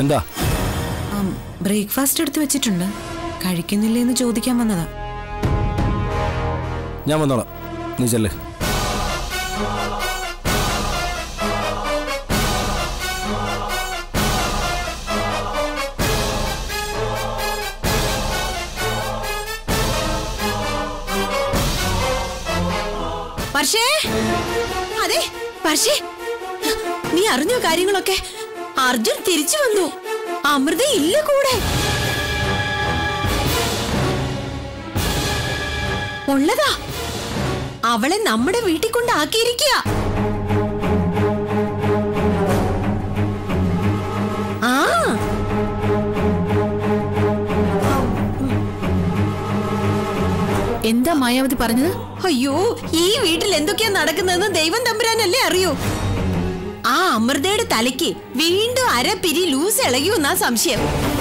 എന്താ ബ്രേക്ക്ഫാസ്റ്റ് എടുത്ത് വെച്ചിട്ടുണ്ട് കഴിക്കുന്നില്ലേ എന്ന് ചോദിക്കാൻ വന്നതാ ഞാൻ വന്നോളാം നീ ചെല്ല് വർഷേ അതെ വർഷേ നീ അറിഞ്ഞോ കാര്യങ്ങളൊക്കെ അർജുൻ തിരിച്ചു വന്നു അമൃത ഇല്ല കൂടെ ഉള്ളതാ അവളെ നമ്മുടെ വീട്ടിൽ കൊണ്ടാക്കിയിരിക്കുക ആ എന്താ മായാവതി പറഞ്ഞത് അയ്യോ ഈ വീട്ടിൽ എന്തൊക്കെയാ നടക്കുന്നതെന്ന് ദൈവം തമ്പുരാനല്ലേ അറിയൂ ആ അമൃതയുടെ തലയ്ക്ക് വീണ്ടും അര പിരി ലൂസ് ഇളകിയെന്നാ സംശയം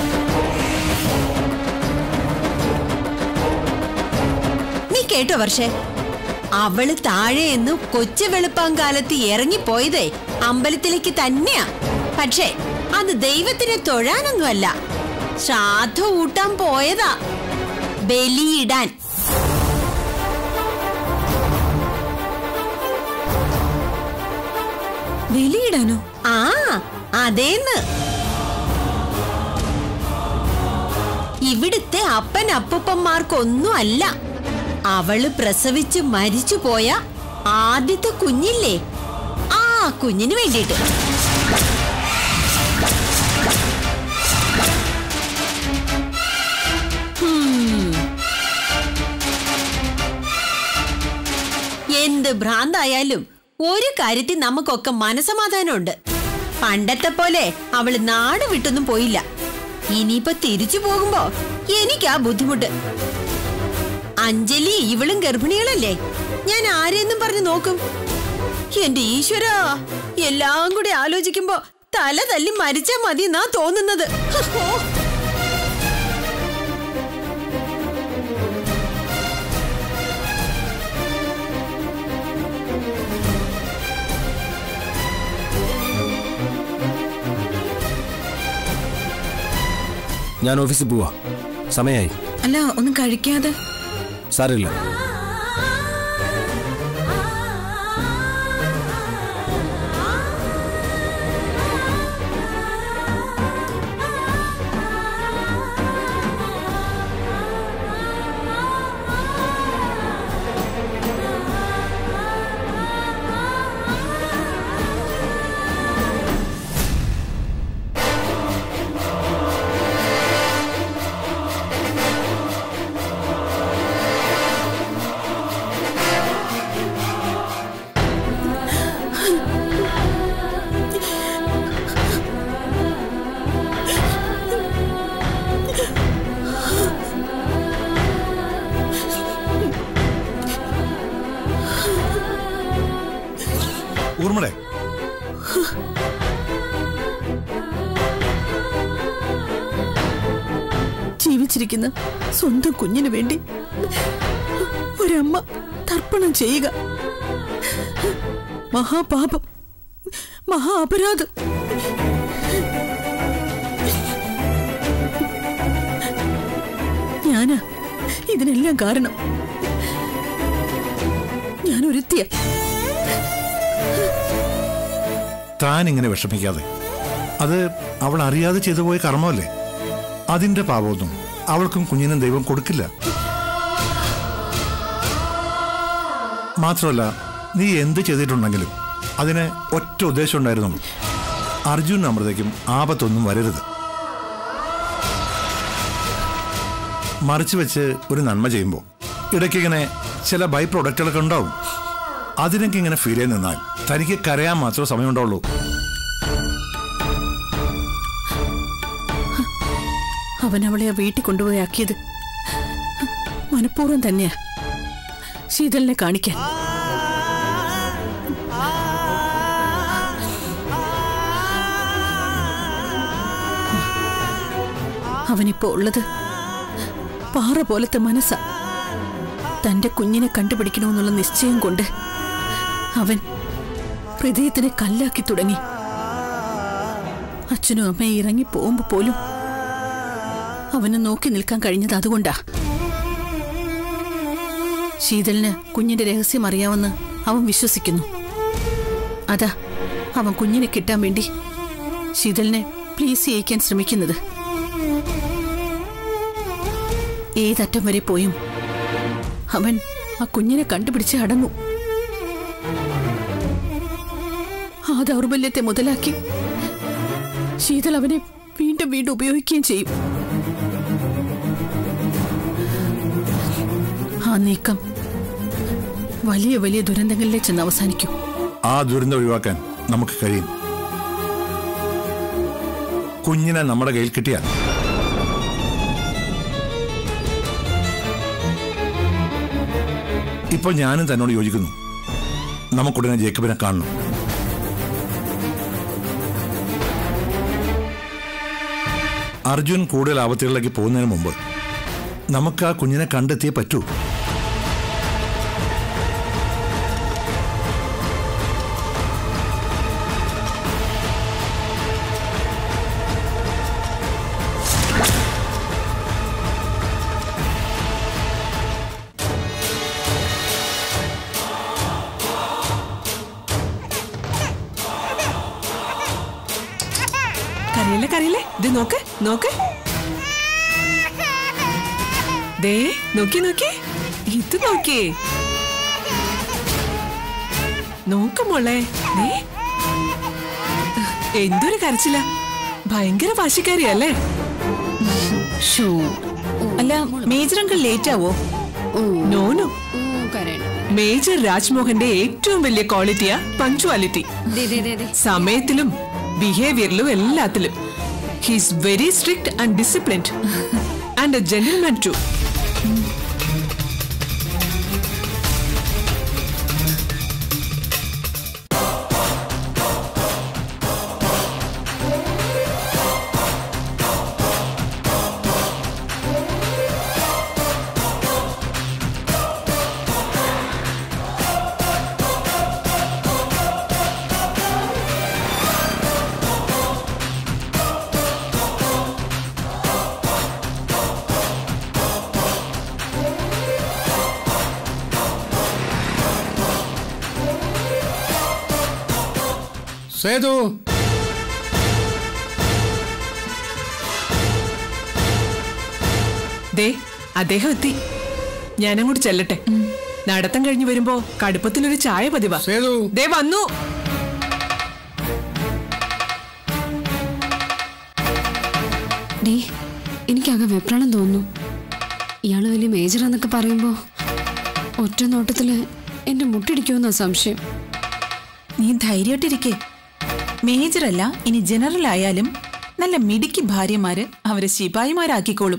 നീ കേട്ടോ വർഷേ അവള് താഴെ എന്ന് കൊച്ചു വെളുപ്പാങ്കാലത്ത് ഇറങ്ങിപ്പോയതേ അമ്പലത്തിലേക്ക് തന്നെയാ പക്ഷേ അത് ദൈവത്തിനെ തൊഴാനൊന്നുമല്ല ശ്രാദ്ധ ഊട്ടാൻ പോയതാ ബലിയിടാൻ വെളിയിടാനോ ആ അതേന്ന് ഇവിടുത്തെ അപ്പൻ അപ്പൂപ്പന്മാർക്കൊന്നും അല്ല അവള് പ്രസവിച്ച് മരിച്ചു പോയ ആദ്യത്തെ കുഞ്ഞില്ലേ ആ കുഞ്ഞിന് വേണ്ടിയിട്ട് ഹും. എന്ത് ഭ്രാന്തായാലും ഒരു കാര്യത്തിൽ നമുക്കൊക്കെ മനസമാധാനമുണ്ട് പണ്ടത്തെ പോലെ അവള് നാട് വിട്ടൊന്നും പോയില്ല ഇനിയിപ്പൊ തിരിച്ചു പോകുമ്പോ എനിക്കാ ബുദ്ധിമുട്ട് അഞ്ജലി ഇവളും ഗർഭിണികളല്ലേ ഞാൻ ആരെയെന്നും പറഞ്ഞു നോക്കും എന്റെ ഈശ്വര എല്ലാം കൂടി ആലോചിക്കുമ്പോ തല തല്ലി മരിച്ചാ മതി എന്നാ തോന്നുന്നത് ഹോ. ഞാൻ ഓഫീസിൽ പോവാ സമയമായി അല്ല ഒന്നും കഴിക്കാതെ സാരമില്ല ഊർമ്മളെ ജീവിച്ചിരിക്കുന്ന സ്വന്തം കുഞ്ഞിനു വേണ്ടി ഒരമ്മ തർപ്പണം ചെയ്യുക മഹാപാപം മഹാ അപരാധം ഞാനാ ഇതിനെല്ലാം കാരണം ഞാൻ ഒരുത്തിയ താൻ ഇങ്ങനെ വിഷമിക്കാതെ അത് അവൾ അറിയാതെ ചെയ്തു പോയ കർമ്മമല്ലേ അതിന്റെ പാപമൊന്നും അവൾക്കും കുഞ്ഞിനും ദൈവം കൊടുക്കില്ല മാത്രമല്ല നീ എന്ത് ചെയ്തിട്ടുണ്ടെങ്കിലും അതിന് ഒറ്റ ഉദ്ദേശം ഉണ്ടായിരുന്നുള്ളൂ അർജുൻ അമൃതയ്ക്കും ആപത്തൊന്നും വരരുത് മറിച്ച് വെച്ച് ഒരു നന്മ ചെയ്യുമ്പോൾ ഇടയ്ക്കിങ്ങനെ ചില ബൈ പ്രൊഡക്റ്റുകളൊക്കെ ഉണ്ടാവും അതിനൊക്കെ ഇങ്ങനെ ഫീൽ ചെയ്ത് നിന്നാൽ തനിക്ക് കരയാൻ മാത്രമേ സമയമുണ്ടാവുള്ളൂ അവൻ അവളെ ആ വീട്ടിൽ കൊണ്ടുപോയി ആക്കിയത് മനഃപൂർവ്വം തന്നെയാ ശീതളിനെ കാണിക്കാൻ അവനിപ്പോ ഉള്ളത് പാറ പോലത്തെ മനസ്സാ തന്റെ കുഞ്ഞിനെ കണ്ടുപിടിക്കണമെന്നുള്ള നിശ്ചയം കൊണ്ട് അവൻ ഹൃദയത്തിനെ കല്ലാക്കി തുടങ്ങി അച്ഛനും അമ്മയും ഇറങ്ങി പോകുമ്പോ പോലും അവന് നോക്കി നിൽക്കാൻ കഴിഞ്ഞത് അതുകൊണ്ടാ ശീതളിന് കുഞ്ഞിന്റെ രഹസ്യം അറിയാമെന്ന് അവൻ വിശ്വസിക്കുന്നു അതാ അവൻ കുഞ്ഞിനെ കിട്ടാൻ വേണ്ടി ശീതളിനെ പ്ലീസ് ചെയ്യിക്കാൻ ശ്രമിക്കുന്നത് ഏതറ്റം വരെ പോയും അവൻ ആ കുഞ്ഞിനെ കണ്ടുപിടിച്ച് അടങ്ങും ആ ദൗർബല്യത്തെ മുതലാക്കി ശീതൾ അവനെ വീണ്ടും വീണ്ടും ഉപയോഗിക്കുകയും ചെയ്യും ആ നീക്കം വലിയ വലിയ ദുരന്തങ്ങളിലേക്ക് ചെന്ന് അവസാനിക്കും ആ ദുരന്തം ഒഴിവാക്കാൻ നമുക്ക് കഴിയും കുഞ്ഞിനെ നമ്മുടെ കയ്യിൽ കിട്ടിയാൽ ഇപ്പോൾ ഞാനും തന്നോട് യോജിക്കുന്നു നമുക്കുടനെ ജേക്കബിനെ കാണണം അർജുൻ കൂടുതൽ ആപത്തുകളിലേക്ക് പോകുന്നതിന് മുമ്പ് നമുക്ക് ആ കുഞ്ഞിനെ കണ്ടെത്തിയേ പറ്റൂ കരയില്ലേ കരയില്ലേ ഇത് നോക്ക് നോക്ക് ദേ നോക്കി നോക്കി ഇത് നോക്കി നോക്ക് മോളെ ദേ എന്തൊരു കരച്ചില്ല ഭയങ്കര വാശിക്കാരിയല്ലേ അല്ല മേജർ അങ്കിൾ ലേറ്റ് ആവോ നോ നോ മേജർ രാജ്മോഹന്റെ ഏറ്റവും വലിയ ക്വാളിറ്റിയാ പങ്ക്ച്വാലിറ്റി സമയത്തിലും ബിഹേവിയറിലും എല്ലാത്തിലും he's very strict and disciplined and a gentleman too Sethu ദേ അദ്ദേഹം എത്തി ഞാനങ്ങോട്ട് ചെല്ലട്ടെ നടത്തം കഴിഞ്ഞു വരുമ്പോ കടുപ്പത്തിലൊരു ചായ പതിവാ സേതു ദേ വന്നു ഡേ എനിക്കാകെ വെപ്രാളം തോന്നുന്നു ഇയാള് വലിയ മേജറാന്നൊക്കെ പറയുമ്പോ ഒറ്റ നോട്ടത്തില് എന്റെ മുട്ടിടിക്കുമെന്നാ സംശയം നീ ധൈര്യമായിട്ടിരിക്കെ മേജർ അല്ല ഇനി ജനറൽ ആയാലും നല്ല മിടുക്കി ഭാര്യമാര് അവരെ ശിപായിമാരാക്കിക്കോളും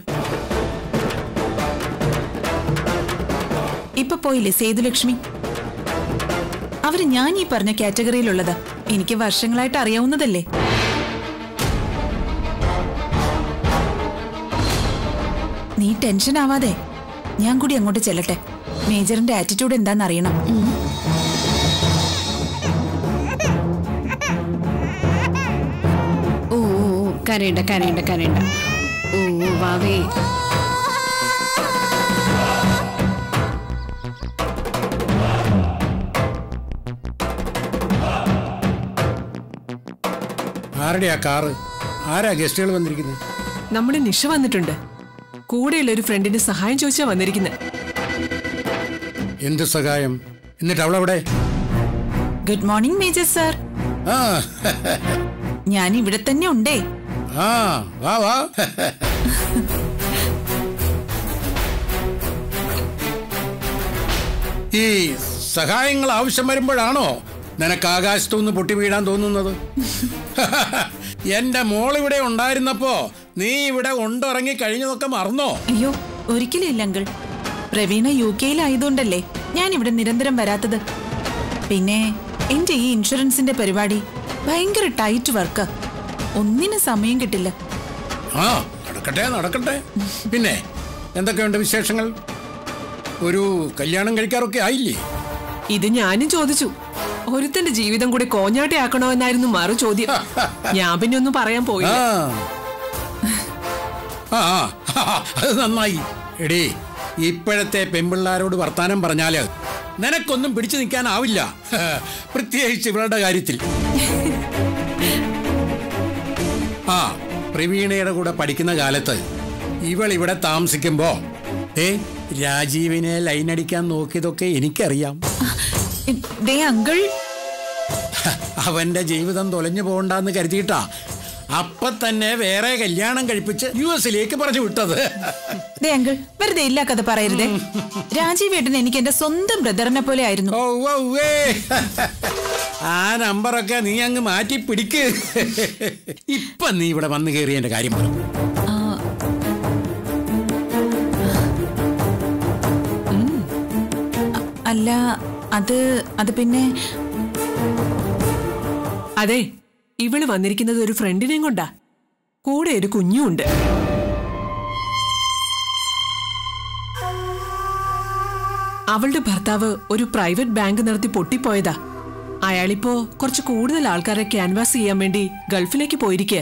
ഇപ്പൊ പോയില്ലേ സേതുലക്ഷ്മി അവര് ഞാൻ ഈ പറഞ്ഞ കാറ്റഗറിയിലുള്ളതാ എനിക്ക് വർഷങ്ങളായിട്ട് അറിയാവുന്നതല്ലേ നീ ടെൻഷൻ ആവാതെ ഞാൻ കൂടി അങ്ങോട്ട് ചെല്ലട്ടെ മേജറിന്റെ ആറ്റിറ്റ്യൂഡ് എന്താന്ന് അറിയണം ഓ ഓ ഓ, കരയണ്ട കരയണ്ട കരയണ്ട ഓ ഓ വാവേ ആരുടെയാ കാറ് ആരാ ഗസ്റ്റുകൾ വന്നിരിക്കുന്നത് നമ്മുടെ നിഷ വന്നിട്ടുണ്ട് കൂടെയുള്ള ഒരു ഫ്രണ്ടിന് സഹായം ചോദിച്ചാ വന്നിരിക്കുന്നത് എന്ത് സഹായം എന്നിട്ട് അവളവിടെ ഗുഡ് മോർണിംഗ് മേജർ സാർ ആ ഞാൻ ഇവിടെ തന്നെ ഉണ്ടേ ആ വാ വാ ഈ സഹായങ്ങൾ ആവശ്യം വരുമ്പോഴാണോ നിനക്ക് ആകാശത്തുനിന്ന് പൊട്ടി വീഴാൻ തോന്നുന്നത് എന്റെ മോൾ ഇവിടെ ഉണ്ടായിരുന്നപ്പോ നീ ഇവിടെ ഉണ്ടിറങ്ങി കഴിഞ്ഞതൊക്കെ മറന്നോ അയ്യോ ഒരിക്കലും ഇല്ല അങ്കിൾ പ്രവീണ യു കെയിലായതുകൊണ്ടല്ലേ ഞാൻ ഇവിടെ നിരന്തരം വരാത്തത് പിന്നെ എന്റെ ഈ ഇൻഷുറൻസിന്റെ പരിപാടി ഭയങ്കര ടൈറ്റ് വർക്ക് ഒന്നിനും സമയം കിട്ടില്ല ആ നടക്കട്ടെ നടക്കട്ടെ പിന്നെ എന്തൊക്കെയുണ്ട് വിശേഷങ്ങൾ ഒരു കല്യാണം കഴിക്കാറൊക്കെ ആയില്ലേ ഇത് ഞാനും ചോദിച്ചു ഒരുത്തന്റെ ജീവിതം കൂടി കോഞ്ഞാട്ടയാക്കണോ എന്നായിരുന്നു മറു ചോദ്യം ഞാൻ പിന്നെ ഒന്നും പറയാൻ ആ പോയില്ല ആ ആ, അത് നന്നായി എടീ ഇപ്പോഴത്തെ പെൺപിള്ളാരോട് വർത്താനം പറഞ്ഞാല് നിനക്കൊന്നും പിടിച്ചു നിൽക്കാനാവില്ല പ്രത്യേകിച്ച് ഇവളുടെ കാര്യത്തിൽ ആ പ്രവീണയുടെ കൂടെ പഠിക്കുന്ന കാലത്ത് ഇവൾ ഇവിടെ താമസിക്കുമ്പോ ഏ രാജീവിനെ ലൈനടിക്കാൻ നോക്കിയതൊക്കെ എനിക്കറിയാം ദേ അങ്കിൾ അവന്റെ ജീവിതം തൊലഞ്ഞു പോകണ്ടെന്ന് കരുതിയിട്ടാ അപ്പൊ തന്നെ വേറെ കല്യാണം കഴിപ്പിച്ച് യു എസിലേക്ക് പറഞ്ഞു വിട്ടത് ദേ അങ്കിൾ വെറുതെ ഇല്ല കഥ പറയരുതേ രാജീവേട്ടൻ എനിക്ക് എന്റെ സ്വന്തം ബ്രദറിനെ പോലെ ആയിരുന്നു ഓ ഓ ഏ. ആ നമ്പറൊക്കെ നീ അങ്ങ് മാറ്റി പിടിക്ക് ഇപ്പൊ നീ ഇവിടെ വന്നു കയറിയ എന്റെ കാര്യം പറ അല്ല അത് അത് പിന്നെ അതെ ഇവള് വന്നിരിക്കുന്നത് ഒരു ഫ്രണ്ടിനെയും കൊണ്ടാ കൂടെ ഒരു കുഞ്ഞുണ്ട് അവളുടെ ഭർത്താവ് ഒരു പ്രൈവറ്റ് ബാങ്ക് നടത്തി പൊട്ടിപ്പോയതാ അയാളിപ്പോ കുറച്ച് കൂടുതൽ ആൾക്കാരെ ക്യാൻവാസ് ചെയ്യാൻ വേണ്ടി ഗൾഫിലേക്ക് പോയിരിക്കുക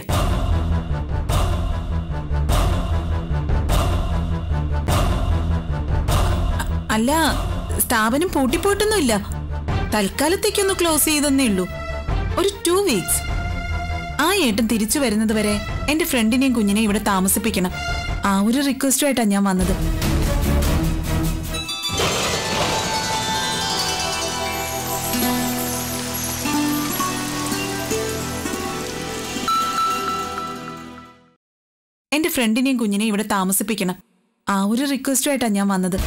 അല്ല സ്ഥാപനം പൂട്ടിപ്പോയിട്ടൊന്നുമില്ല തൽക്കാലത്തേക്കൊന്ന് ക്ലോസ് ചെയ്തെന്നേ ഉള്ളൂ ഒരു ടു വീക്സ് ആ ഏട്ടൻ തിരിച്ചു വരുന്നത് വരെ എന്റെ ഫ്രണ്ടിനെയും കുഞ്ഞിനെയും ഇവിടെ താമസിപ്പിക്കണം ആ ഒരു റിക്വസ്റ്റുമായിട്ടാണ് ഞാൻ വന്നത് എന്റെ ഫ്രണ്ടിനെയും കുഞ്ഞിനെയും ഇവിടെ താമസിപ്പിക്കണം ആ ഒരു റിക്വസ്റ്റുമായിട്ടാണ് ഞാൻ വന്നത്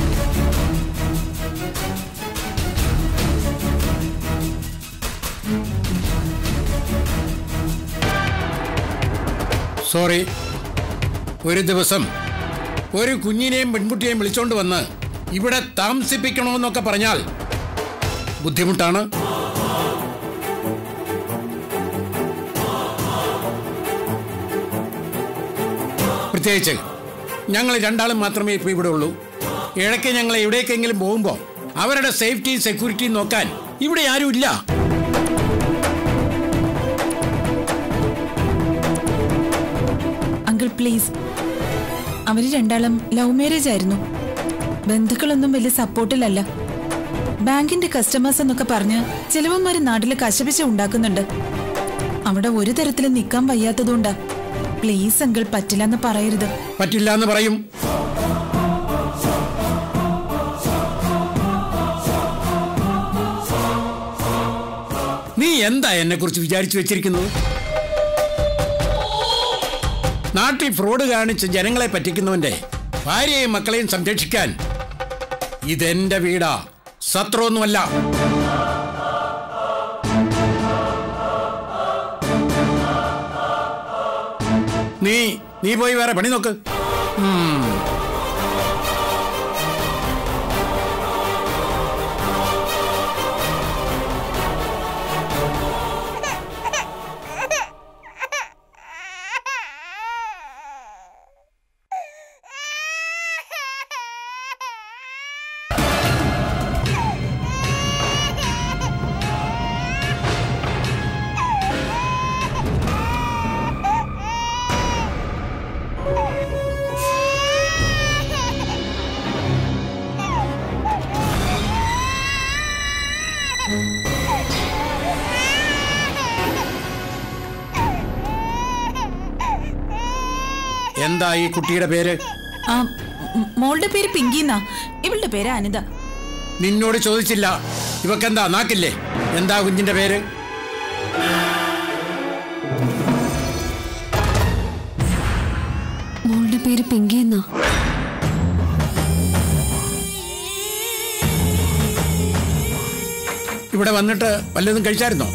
സോറി ഒരു ദിവസം ഒരു കുഞ്ഞിനെയും പെൺകുട്ടിയെയും വിളിച്ചോണ്ട് വന്ന് ഇവിടെ താമസിപ്പിക്കണമെന്നൊക്കെ പറഞ്ഞാൽ ബുദ്ധിമുട്ടാണ് പ്രത്യേകിച്ച് ഞങ്ങൾ രണ്ടാളും മാത്രമേ ഇപ്പോൾ ഇവിടെ ഉള്ളൂ ഇടയ്ക്ക് ഞങ്ങൾ എവിടേക്കെങ്കിലും പോകുമ്പോൾ അവരുടെ സേഫ്റ്റിയും സെക്യൂരിറ്റിയും നോക്കാൻ ഇവിടെ ആരുമില്ല അങ്കിൾ പ്ലീസ് അവര് രണ്ടാളും ലവ് മാരേജ് ആയിരുന്നു ബന്ധുക്കളൊന്നും വലിയ സപ്പോർട്ടിലല്ല ബാങ്കിന്റെ കസ്റ്റമേഴ്സ് എന്നൊക്കെ പറഞ്ഞ് ചിലവന്മാര് നാട്ടില് കശപിശ ഉണ്ടാക്കുന്നുണ്ട് അവിടെ ഒരു തരത്തിലും നിൽക്കാൻ വയ്യാത്തതുകൊണ്ടാ പ്ലീസ് അങ്കിൾ പറ്റില്ലെന്ന് പറയരുത് പറ്റില്ല എന്ന് പറയും നീ എന്താ എന്നെ കുറിച്ച് വിചാരിച്ചു വെച്ചിരിക്കുന്നത് നാട്ടിൽ ഫ്രോഡ് കാണിച്ച് ജനങ്ങളെ പറ്റിക്കുന്നവന്റെ ഭാര്യയെയും മക്കളെയും സംരക്ഷിക്കാൻ ഇതെന്റെ വീടാ സത്രമൊന്നുമല്ല നീ നീ പോയി വേറെ പണി നോക്ക് ഉം. എന്താ ഈ കുട്ടിയുടെ പേര് ആ ഉം, മോളുടെ പേര് പിങ്കിന്നാ ഇവളുടെ പേര് അനിത നിന്നോട് ചോദിച്ചില്ല ഇവക്കെന്താ നാക്കില്ലേ എന്താ കുഞ്ഞിന്റെ പേര് മോളുടെ പേര് പിങ്കി എന്നാ ഇവിടെ വന്നിട്ട് വല്ലതും കഴിച്ചായിരുന്നോ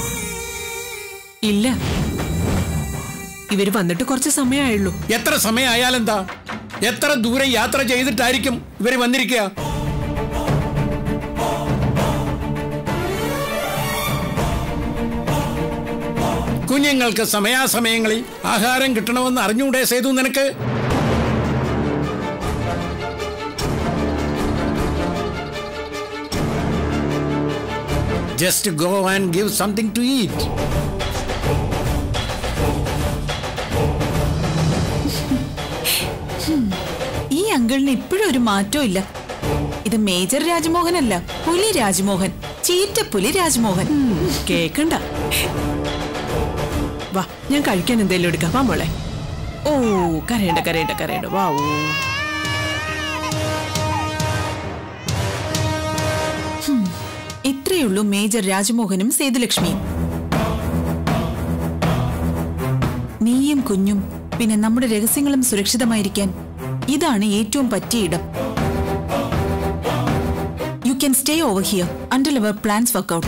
ഇല്ല ഇവര് വന്നിട്ട് കുറച്ച് സമയമായുള്ളൂ എത്ര സമയമായാലെന്താ എത്ര ദൂരെ യാത്ര ചെയ്തിട്ടായിരിക്കും ഇവര് വന്നിരിക്കുക കുഞ്ഞുങ്ങൾക്ക് സമയാസമയങ്ങളിൽ ആഹാരം കിട്ടണമെന്ന് അറിഞ്ഞൂടെ സേതു നിനക്ക് just go and give something to eat ഈ അങ്കിളിന് ഇപ്പോഴും ഒരു മാറ്റവും ഇല്ല ഇത് മേജർ രാജ്മോഹൻ അല്ല പുലി രാജ്മോഹൻ ചീറ്റപ്പുലി രാജ്മോഹൻ കേക്കണ്ട വാ ഞാൻ കഴിക്കാൻ എന്തേലും എടുക്കാം വാ മോളെ ഓ കരയണ്ട കരയണ്ട കരയണ്ട വാ ഓ ഹും, ഇത്രയുള്ളൂ മേജർ രാജ്മോഹനും സേതുലക്ഷ്മിയും നീയും കുഞ്ഞും പിന്നെ നമ്മുടെ രഹസ്യങ്ങളും സുരക്ഷിതമായിരിക്കാൻ ഇതാണ് ഏറ്റവും പറ്റിയ ഇടം you can stay over here until our plans work out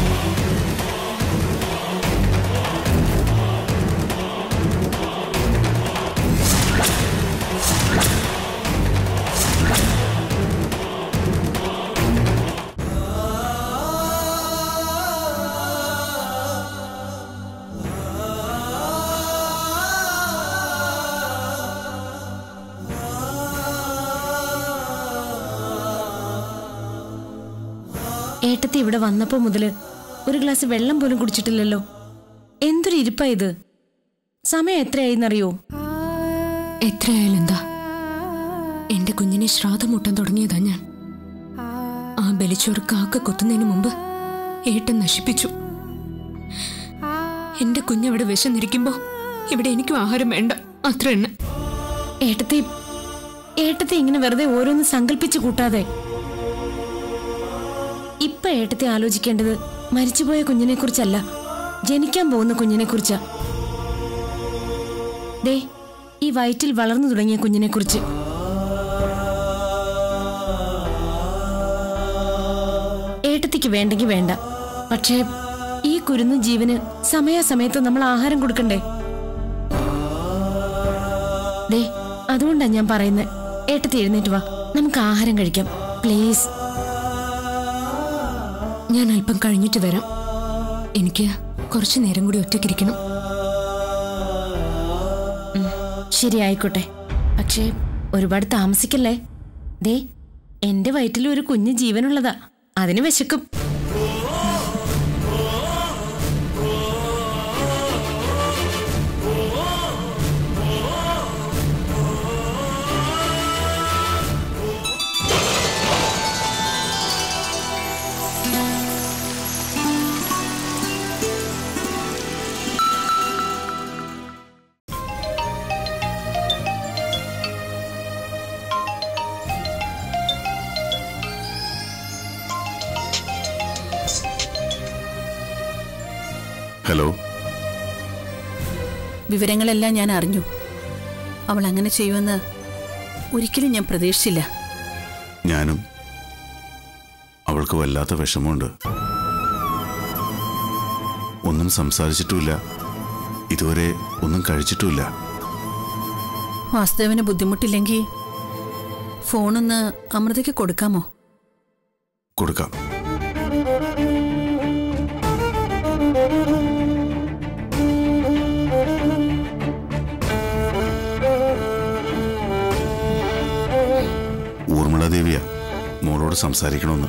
ഏട്ടത്തി ഇവിടെ വന്നപ്പോ മുതല് ഒരു ഗ്ലാസ് വെള്ളം പോലും കുടിച്ചിട്ടില്ലല്ലോ എന്തൊരു ഇരിപ്പാ ഇത് സമയം എത്രയായിന്നറിയോ എത്രയായാലും എന്താ എന്റെ കുഞ്ഞിനെ ശ്രാദ്ധം മുട്ടാൻ തുടങ്ങിയതാ ഞാൻ ആ ബലിച്ചോറ് കാക്ക കൊത്തുന്നതിന് മുമ്പ് ഏട്ടൻ നശിപ്പിച്ചു എന്റെ കുഞ്ഞവിടെ വിശന്നിരിക്കുമ്പോ ഇവിടെ എനിക്കും ആഹാരം വേണ്ട അത്ര തന്നെ ഏട്ടത്തി ഏട്ടത്തി ഇങ്ങനെ വെറുതെ ഓരോന്ന് സങ്കല്പിച്ചു കൂട്ടാതെ ഇപ്പൊ ഏട്ടത്തി ആലോചിക്കേണ്ടത് മരിച്ചുപോയ കുഞ്ഞിനെ കുറിച്ചല്ല ജനിക്കാൻ പോകുന്ന കുഞ്ഞിനെ കുറിച്ചാ ദേ ഈ വയറ്റിൽ വളർന്നു തുടങ്ങിയ കുഞ്ഞിനെ കുറിച്ച് ഏട്ടത്തിക്ക് വേണ്ടെങ്കിൽ വേണ്ട പക്ഷേ ഈ കുരുന്നു ജീവന് സമയാസമയത്ത് നമ്മൾ ആഹാരം കൊടുക്കണ്ടേ ദേ അതുകൊണ്ടാ ഞാൻ പറയുന്നത് ഏട്ടത്തി എഴുന്നേറ്റ് വാ നമുക്ക് ആഹാരം കഴിക്കാം പ്ലീസ് ഞാൻ അല്പം കഴിഞ്ഞിട്ട് വരാം എനിക്ക് കുറച്ചു നേരം കൂടി ഒറ്റയ്ക്കിരിക്കണം ശരി ആയിക്കോട്ടെ പക്ഷേ ഒരുപാട് താമസിക്കല്ലേ ദേ എന്റെ വയറ്റിൽ ഒരു കുഞ്ഞ് ജീവനുള്ളതാ അതിന് വിശക്കും ഹലോ വിവരങ്ങളെല്ലാം ഞാൻ അറിഞ്ഞു അവൾ അങ്ങനെ ചെയ്യുമെന്ന് ഒരിക്കലും ഞാൻ പ്രതീക്ഷിച്ചില്ല ഞാനും അവൾക്ക് വല്ലാത്ത വിഷമമുണ്ട് ഒന്നും സംസാരിച്ചിട്ടുമില്ല ഇതുവരെ ഒന്നും കഴിച്ചിട്ടുമില്ല വാസ്തവന് ബുദ്ധിമുട്ടില്ലെങ്കിൽ ഫോണൊന്ന് അമൃതയ്ക്ക് കൊടുക്കാമോ കൊടുക്കാം ഊർമിള ദേവിയ മോളോട് സംസാരിക്കണമെന്ന്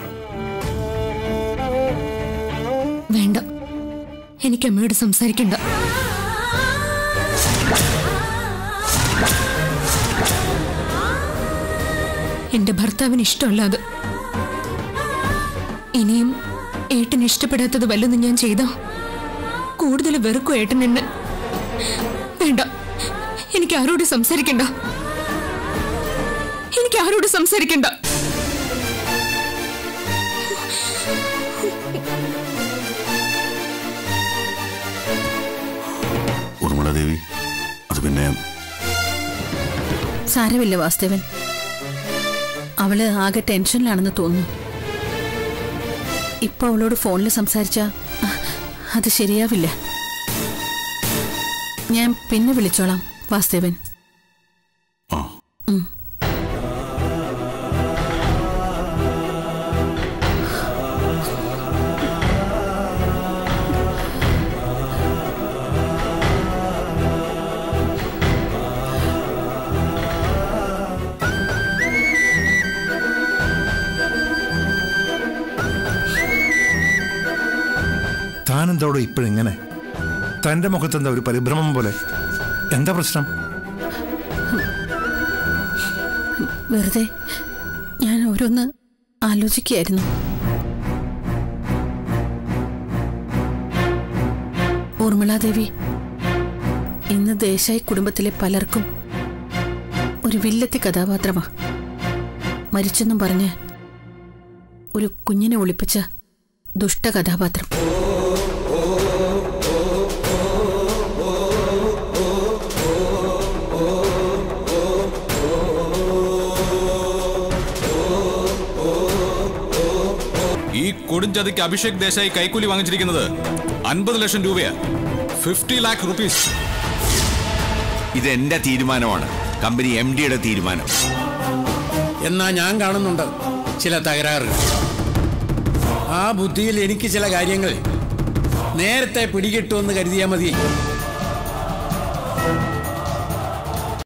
വേണ്ട എനിക്ക് അമ്മയോട് സംസാരിക്കണ്ട എന്റെ ഭർത്താവിന് ഇഷ്ടമല്ല അത് ഇനിയും ഏട്ടന് ഇഷ്ടപ്പെടാത്തത് വല്ലതും ഞാൻ ചെയ്തോ കൂടുതൽ വെറുക്കും ഏട്ടൻ എന്നെ വേണ്ട എനിക്ക് ആരോട് സംസാരിക്കണ്ട എനിക്ക് ആരോട് സംസാരിക്കണ്ട ഊർമിള ദേവി അത് പിന്നെ സാരമില്ല വാസ്തവൻ അവള് ആകെ ടെൻഷനിലാണെന്ന് തോന്നുന്നു ഇപ്പൊ അവളോട് ഫോണിൽ സംസാരിച്ച അത് ശരിയാവില്ല ഞാൻ പിന്നെ വിളിച്ചോളാം വാസ്തവൻ ആ താനെന്തോടെ ഇപ്പോഴിങ്ങനെ തന്റെ മുഖത്തെന്താ ഒരു പരിഭ്രമം പോലെ എന്താ പ്രശ്നം വെറുതെ ഞാൻ ഓരോന്ന് ആലോചിക്കുകയായിരുന്നു ഊർമിളാദേവി ഇന്ന് ദേശായി കുടുംബത്തിലെ പലർക്കും ഒരു വില്ലത്തി കഥാപാത്രമാ മരിച്ചെന്നും പറഞ്ഞ് ഒരു കുഞ്ഞിനെ ഒളിപ്പിച്ച ദുഷ്ട കഥാപാത്രം ഈ കൊടുംചതിക്ക് അഭിഷേക് ദേശായി കൈക്കൂലി വാങ്ങിച്ചിരിക്കുന്നത് അൻപത് ലക്ഷം രൂപയാ ഫിഫ്റ്റി ലാക്ക് റുപ്പീസ് ഇത് എന്റെ തീരുമാനമാണ് കമ്പനി എം ഡിയുടെ തീരുമാനം എന്നാ ഞാൻ കാണുന്നുണ്ട് ചില തകരാറുകൾ ആ ബുദ്ധിയിൽ എനിക്ക് ചില കാര്യങ്ങൾ നേരത്തെ പിടികിട്ടുമെന്ന് കരുതിയാൽ മതി